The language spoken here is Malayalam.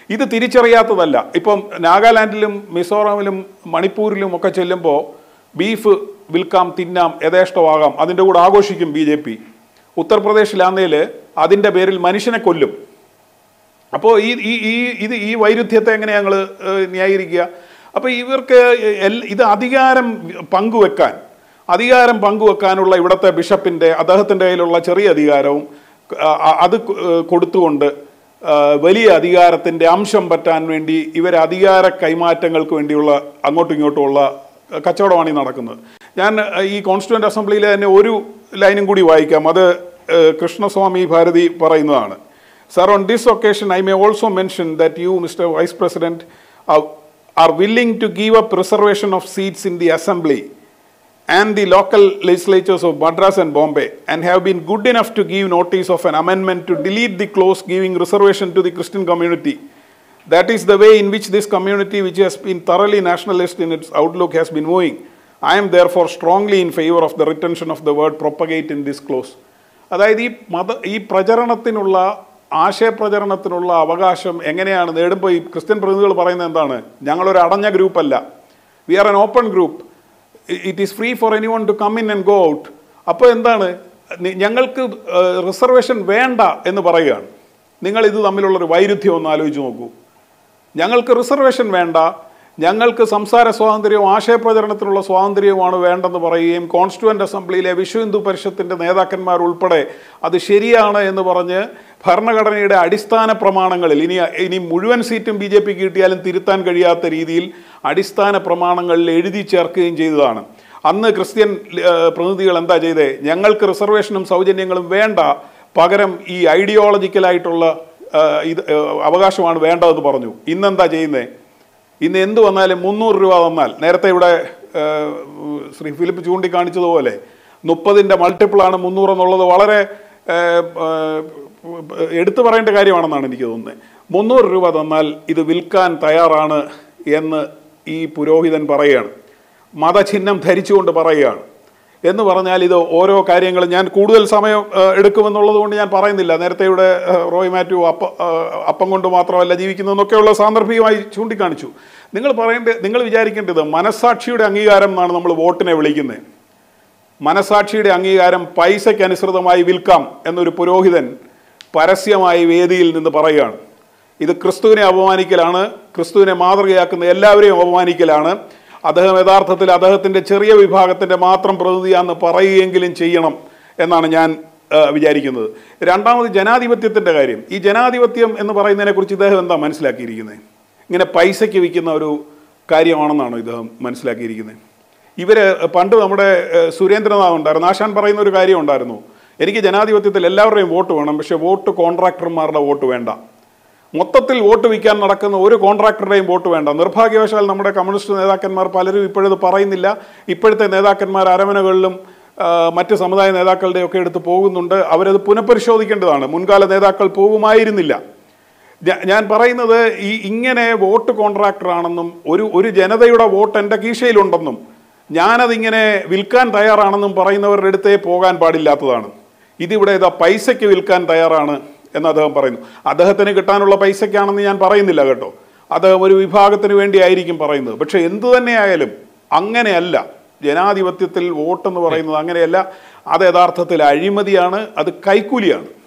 ഇത് തിരിച്ചറിയാത്തതല്ല ഇപ്പം നാഗാലാൻഡിലും മിസോറാമിലും മണിപ്പൂരിലും ഒക്കെ ചെല്ലുമ്പോൾ ബീഫ് വിൽക്കാം തിന്നാം യഥേഷ്ടമാകാം അതിൻ്റെ കൂടെ ആഘോഷിക്കും ബി ജെ പി ഉത്തർപ്രദേശിലാന്നേൽ അതിൻ്റെ പേരിൽ മനുഷ്യനെ കൊല്ലും അപ്പോൾ ഈ ഈ ഈ ഇത് ഈ വൈരുദ്ധ്യത്തെ എങ്ങനെ ഞങ്ങൾ ന്യായീകരിക്കുക അപ്പോൾ ഇവർക്ക് എൽ- ഇത് അധികാരം പങ്കുവെക്കാൻ അധികാരം പങ്കുവെക്കാനുള്ള ഇവിടുത്തെ ബിഷപ്പിൻ്റെ അദ്ദേഹത്തിൻ്റെ കയ്യിലുള്ള ചെറിയ അധികാരവും ആ, ആ, അത് കൊ- ഏഹ് കൊടുത്തുകൊണ്ട് ആ, വലിയ അധികാരത്തിൻ്റെ അംശം പറ്റാൻ വേണ്ടി ഇവർ അധികാര കൈമാറ്റങ്ങൾക്ക് വേണ്ടിയുള്ള അങ്ങോട്ടും ഇങ്ങോട്ടുമുള്ള കച്ചവടമാണ് ഈ നടക്കുന്നത് ഞാൻ ഏഹ്, ഈ കോൺസ്റ്റിറ്റ്യൂന്റ് അസംബ്ലിയിലെ തന്നെ ഒരു ലൈനും കൂടി വായിക്കാം അത് ഏഹ്, കൃഷ്ണസ്വാമി ഭാരതി പറയുന്നതാണ് Sir, on this occasion, I may also mention that you, Mr. Vice President, are, are willing to give up reservation of seats in the Assembly and the local legislatures of Madras and Bombay, and have been good enough to give notice of an amendment to delete the clause giving reservation to the Christian community. That is the way in which this community, which has been thoroughly nationalist in its outlook, has been moving. I am therefore strongly in favor of the retention of the word propagate in this clause. അതായത് ഈ മത ഈ പ്രചരണത്തിനുള്ള ആശയപ്രചരണത്തിനുള്ള അവകാശം എങ്ങനെയാണ് നേടുമ്പോൾ ഈ ക്രിസ്ത്യൻ പ്രതിനിധികൾ പറയുന്നത് എന്താണ് ഞങ്ങളൊരു അടഞ്ഞ ഗ്രൂപ്പല്ല we are an open group it is free for anyone to come in and go out അപ്പോൾ എന്താണ് നി- ഞങ്ങൾക്ക് റിസർവേഷൻ വേണ്ട എന്ന് പറയുകയാണ് നിങ്ങൾ ഇത് തമ്മിലുള്ളൊരു വൈരുദ്ധ്യം ഒന്ന് ആലോചിച്ച് നോക്കൂ ഞങ്ങൾക്ക് റിസർവേഷൻ വേണ്ട ഞങ്ങൾക്ക് സംസാര സ്വാതന്ത്ര്യവും ആശയപ്രചരണത്തിനുള്ള സ്വാതന്ത്ര്യവുമാണ് വേണ്ടെന്ന് പറയുകയും കോൺസ്റ്റിറ്റ്യൂവൻ്റ് അസംബ്ലിയിലെ വിശ്വ ഹിന്ദു പരിഷത്തിൻ്റെ നേതാക്കന്മാർ ഉൾപ്പെടെ അത് ശരിയാണ് എന്ന് പറഞ്ഞ് ഭരണഘടനയുടെ അടിസ്ഥാന പ്രമാണങ്ങളിൽ ഇനി ഇനി മുഴുവൻ സീറ്റും ബി ജെ പിക്ക് കിട്ടിയാലും തിരുത്താൻ കഴിയാത്ത രീതിയിൽ അടിസ്ഥാന പ്രമാണങ്ങളിൽ എഴുതി ചേർക്കുകയും ചെയ്തതാണ് അന്ന് ക്രിസ്ത്യൻ ഏഹ്, പ്രതിനിധികൾ എന്താ ചെയ്തേ ഞങ്ങൾക്ക് റിസർവേഷനും സൗജന്യങ്ങളും വേണ്ട പകരം ഈ ഐഡിയോളജിക്കലായിട്ടുള്ള ഏഹ്, ഇത് ഏഹ്, അവകാശമാണ് വേണ്ടതെന്ന് പറഞ്ഞു ഇന്നെന്താ ചെയ്യുന്നത് ഇന്ന് എന്ത് വന്നാലും മുന്നൂറ് രൂപ തന്നാൽ നേരത്തെ ഇവിടെ ഏഹ്, ശ്രീ ഫിലിപ്പ് ചൂണ്ടിക്കാണിച്ചതുപോലെ മുപ്പതിൻ്റെ മൾട്ടിപ്പിളാണ് മുന്നൂറ് എന്നുള്ളത് വളരെ ഏഹ്, ഏഹ്, എടുത്തു പറയേണ്ട കാര്യമാണെന്നാണ് എനിക്ക് തോന്നുന്നത് മുന്നൂറ് രൂപ തന്നാൽ ഇത് വിൽക്കാൻ തയ്യാറാണ് എന്ന് ഈ പുരോഹിതൻ പറയുകയാണ് മതചിഹ്നം ധരിച്ചുകൊണ്ട് പറയുകയാണ് എന്ന് പറഞ്ഞാൽ ഇത് ഓരോ കാര്യങ്ങളും ഞാൻ കൂടുതൽ സമയം ഏഹ്, എടുക്കുമെന്നുള്ളത് കൊണ്ട് ഞാൻ പറയുന്നില്ല നേരത്തെ ഇവിടെ ഏഹ്, റോയ് മാത്യു അപ്പ ഏഹ്, അപ്പം കൊണ്ട് മാത്രമല്ല ജീവിക്കുന്നതെന്നൊക്കെയുള്ള സാന്ദർഭികമായി ചൂണ്ടിക്കാണിച്ചു നിങ്ങൾ പറയേണ്ടത് നിങ്ങൾ വിചാരിക്കേണ്ടത് മനസാക്ഷിയുടെ അംഗീകാരം എന്നാണ് നമ്മൾ വോട്ടിനെ വിളിക്കുന്നത് മനസാക്ഷിയുടെ അംഗീകാരം പൈസയ്ക്ക് അനുസൃതമായി വിൽക്കാം എന്നൊരു പുരോഹിതൻ പരസ്യമായി വേദിയിൽ നിന്ന് പറയുകയാണ് ഇത് ക്രിസ്തുവിനെ അപമാനിക്കലാണ് ക്രിസ്തുവിനെ മാതൃകയാക്കുന്ന എല്ലാവരെയും അപമാനിക്കലാണ് അദ്ദേഹം യഥാർത്ഥത്തിൽ അദ്ദേഹത്തിൻ്റെ ചെറിയ വിഭാഗത്തിൻ്റെ മാത്രം പ്രതിനിധിയാണെന്ന് പറയുകയെങ്കിലും ചെയ്യണം എന്നാണ് ഞാൻ ആ, വിചാരിക്കുന്നത് രണ്ടാമത് ജനാധിപത്യത്തിൻ്റെ കാര്യം ഈ ജനാധിപത്യം എന്ന് പറയുന്നതിനെക്കുറിച്ച് ഇദ്ദേഹം എന്താ മനസ്സിലാക്കിയിരിക്കുന്നത് ഇങ്ങനെ പൈസയ്ക്ക് വിൽക്കുന്ന ഒരു കാര്യമാണെന്നാണ് ഇദ്ദേഹം മനസ്സിലാക്കിയിരിക്കുന്നത് ഇവര് പണ്ട് നമ്മുടെ ഏഹ്, സുരേന്ദ്രനാഥ് ഉണ്ടായിരുന്നു ആശാൻ പറയുന്ന ഒരു കാര്യം ഉണ്ടായിരുന്നു എനിക്ക് ജനാധിപത്യത്തിൽ എല്ലാവരുടെയും വോട്ട് വേണം പക്ഷേ വോട്ട് കോൺട്രാക്ടർമാരുടെ വോട്ട് വേണ്ട മൊത്തത്തിൽ വോട്ട് വിൽക്കാൻ നടക്കുന്ന ഒരു കോൺട്രാക്ടറുടെയും വോട്ട് വേണ്ട നിർഭാഗ്യവശാൽ നമ്മുടെ കമ്മ്യൂണിസ്റ്റ് നേതാക്കന്മാർ പലരും ഇപ്പോഴത് പറയുന്നില്ല ഇപ്പോഴത്തെ നേതാക്കന്മാർ അരമനകളിലും ആ, മറ്റ് സമുദായ നേതാക്കളുടെ ഒക്കെ എടുത്ത് പോകുന്നുണ്ട് അവരത് പുനഃപരിശോധിക്കേണ്ടതാണ് മുൻകാല നേതാക്കൾ പോകുമായിരുന്നില്ല ഞാ- ഞാൻ പറയുന്നത് ഈ ഇങ്ങനെ വോട്ട് കോൺട്രാക്ടർ ആണെന്നും ഒരു ഒരു ജനതയുടെ വോട്ട് എൻ്റെ കീശയിലുണ്ടെന്നും ഞാനതിങ്ങനെ വിൽക്കാൻ തയ്യാറാണെന്നും പറയുന്നവരുടെ അടുത്തേ പോകാൻ പാടില്ലാത്തതാണ് ഇതിവിടെ ഇതാ പൈസയ്ക്ക് വിൽക്കാൻ തയ്യാറാണ് എന്ന് അദ്ദേഹം പറയുന്നു അദ്ദേഹത്തിന് കിട്ടാനുള്ള പൈസയ്ക്കാണെന്ന് ഞാൻ പറയുന്നില്ല കേട്ടോ അദ്ദേഹം ഒരു വിഭാഗത്തിന് വേണ്ടിയായിരിക്കും പറയുന്നത് പക്ഷെ എന്തു തന്നെയായാലും അങ്ങനെയല്ല ജനാധിപത്യത്തിൽ വോട്ടെന്ന് പറയുന്നത് അങ്ങനെയല്ല അത് യഥാർത്ഥത്തിൽ അഴിമതിയാണ് അത് കൈക്കൂലിയാണ്